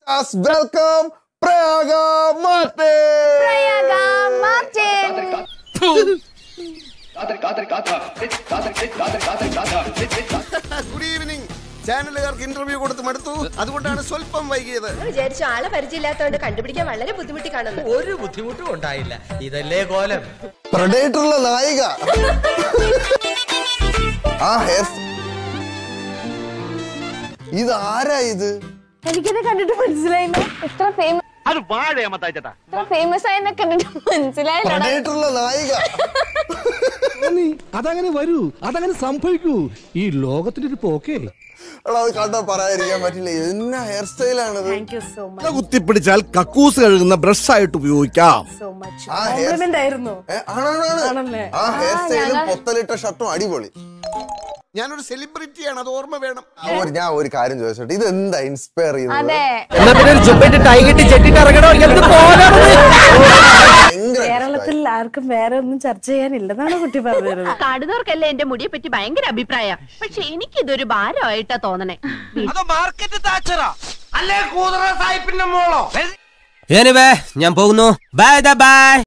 Welcome Prayaga Martin good evening ചാനലുകാർക്ക് interview കൊടുത്ത് മടുത്തു അതുകൊണ്ടാണ് സ്വല്പം വൈകിയത് വിചാരിച്ചു ആളെ പരിചയമില്ലാത്തതുകൊണ്ട് കണ്ടുപിടിക്കാൻ വളരെ ബുദ്ധിമുട്ടി കാണുന്നു ഒരു ബുദ്ധിമുട്ടും ഉണ്ടായില്ല ഇതല്ലേ കോലം പ്രഡേറ്ററിലെ നായിക ആ ഹെയർ ഇത് ആരാ ഇത് എനിക്കിത് കണ്ടിട്ട് മനസ്സിലായില്ല എത്ര ഫേമസ് അത് വാഴയാമത്തായിച്ചേട്ടാ എത്ര ഫേമസ് ആയെന്ന് കണ്ടിട്ട് മനസ്സിലായില്ല പ്രഡേറ്ററിലെ നായിക നീ അതങ്ങനെ വരൂ അതങ്ങനെ സംഭവിക്കൂ ഈ ലോകത്തിന്റെ ഒരു പോക്കേ എടാ അത് കണ്ടാ പറയാതിരിക്കാൻ പറ്റില്ല എന്നാ ഹെയർ സ്റ്റൈലാണിത് താങ്ക് യു സോ മച്ച് കുത്തിപ്പിടിച്ചാൽ കക്കൂസ് കഴുകുന്ന ബ്രഷ് ആയിട്ട് ഉപയോഗിക്കാം സോ മച്ച് ആ hair- കോംപ്ലിമെന്റ് ആയിരുന്നു ഏ, ആണാണാണ്. ആണല്ലേ? ആ ഹെയർ ആ, സ്റ്റൈലും ഞങ്ങൾ- പൊത്തലിട്ട ഷർട്ടും അടിപൊളി ഞാനൊരു സെലിബ്രിറ്റിയാണ് അത് ഓർമ്മ വേണം ആ, ഒരു- ഞാൻ ഒരു കാര്യം ചോദിച്ചോട്ടെ ഇത് എന്താ ഇൻസ്പയർ ചെയ്യുന്നത് അതെ എന്നാ പിന്നെ ഒരു ചുബയിട്ട് ടൈ കെട്ടി ചെട്ടിട്ട് ഇറങ്ങണോ എന്ത് കോലാണ് ഭയങ്കര കേരളത്തിൽ ആർക്കും വേറെ ഒന്നും ചർച്ച ചെയ്യാനില്ലെന്നാണ് കുട്ടി പറഞ്ഞത് കാണുന്നവർക്കല്ലേ എന്റെ മുടിയെ പറ്റി ഭയങ്കര അഭിപ്രായം പക്ഷെ എനിക്കിതൊരു ഭാരമായിട്ടാ തോന്നണേ അത് മാർക്കറ്റ് താച്ചറാ അല്ലേ കൂതറ സായിപ്പിന്റെ മോളോ ഞാൻ പോകുന്നു ബൈ ബൈ